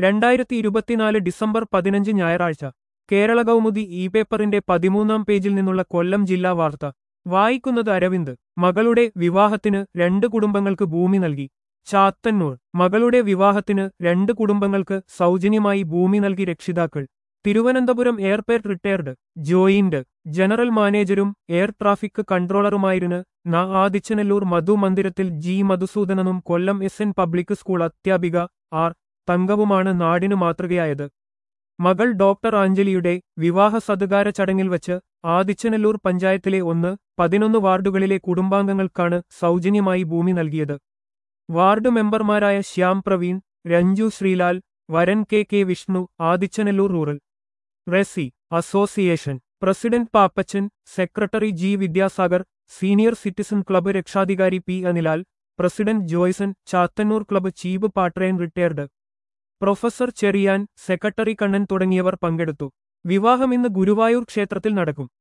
രണ്ടായിരത്തി ഇരുപത്തിനാല് ഡിസംബർ പതിനഞ്ച് ഞായറാഴ്ച കേരള കൗമുദി ഇ പേപ്പറിന്റെ പതിമൂന്നാം പേജിൽ നിന്നുള്ള കൊല്ലം ജില്ലാ വാർത്ത വായിക്കുന്നത് അരവിന്ദ് മകളുടെ വിവാഹത്തിന് രണ്ട് കുടുംബങ്ങൾക്ക് ഭൂമി നൽകി ചാത്തന്നൂർ മകളുടെ വിവാഹത്തിന് രണ്ട് കുടുംബങ്ങൾക്ക് സൗജന്യമായി ഭൂമി നൽകി രക്ഷിതാക്കൾ Thiruvananthapuram airport retired joint general മാനേജരും എയർ ട്രാഫിക് കൺട്രോളറുമായിരുന്ന ന ആദിച്ചനല്ലൂർ മധു മന്ദിരത്തിൽ ജി മധുസൂദനനും Kollam S N public school അധ്യാപിക ആർ തങ്കവുമാണ് നാടിനു മാതൃകയായത് മകൾ ഡോക്ടർ അഞ്ജലിയുടെ വിവാഹ സതുകാര ചടങ്ങിൽ വച്ച് ആദിച്ചനല്ലൂർ പഞ്ചായത്തിലെ ഒന്ന് പതിനൊന്ന് വാർഡുകളിലെ കുടുംബാംഗങ്ങൾക്കാണ് സൗജന്യമായി ഭൂമി നൽകിയത് വാർഡ് മെമ്പർമാരായ ശ്യാം പ്രവീൺ രഞ്ജു ശ്രീലാൽ വരൻ K K Vishnu Adichanallur rural റെസി association president Pappachan secretary G Vidyasagar senior citizen club രക്ഷാധികാരി P Anilal president Joyson Chathannoor club chief patron retired professor Cheriyan secretary Kannan തുടങ്ങിയവർ പങ്കെടുത്തു വിവാഹം ഇന്ന് ഗുരുവായൂർ ക്ഷേത്രത്തിൽ നടക്കും